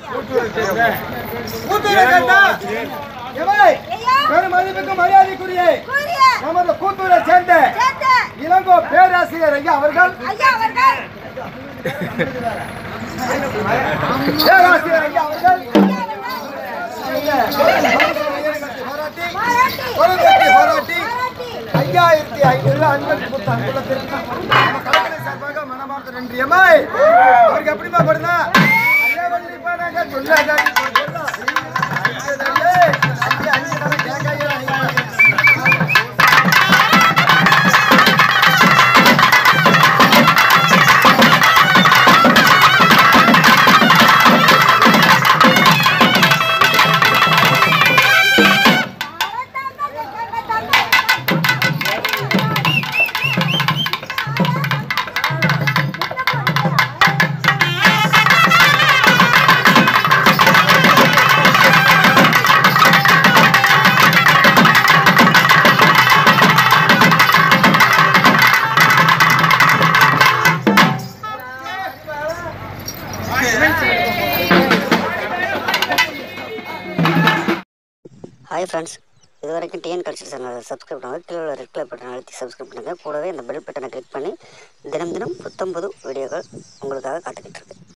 கூத்தூரை சேர்ந்த எவை பெரும் மதிப்புக்கு மரியாதைக்குரிய நமது கூத்தூரை சேர்ந்த இளங்கோ பேராசிரியர் ஐயா அவர்கள் பேராசிரியர் ஐயா அவர்கள் பாராட்டி குரங்கட்டி பாராட்டி ஐயாயிரத்தி ஐநூறு அன்பளிப்பு கொடுத்த அன்புலத்திற்கு நம்ம கலைஞர் சார்பாக மனமார்ந்த நன்றி அம்மாய் அவருக்கு எப்படிமா படுதா ஐயா வள்ளி பாடாங்க சொல்லாதாடி சொல்லலாம். ஐயோ, அஞ்சு அஞ்சு தடவை கேட்காதீங்க, ஐயா. ஹாய் ஃப்ரெண்ட்ஸ் இது வரைக்கும் டிஎன் கல்ச்சர் சேனலை சப்ஸ்கிரைப் பண்ணுங்கள் கீழே உள்ள ரெட் கலர் பட்டன் அழுத்தி சப்ஸ்கிரைப் பண்ணுங்கள் கூடவே இந்த பெல் பட்டனை கிளிக் பண்ணி தினம் தினம் புத்தம் புது வீடியோக்கள் உங்களுக்காக காத்துக்கிட்டு இருக்கு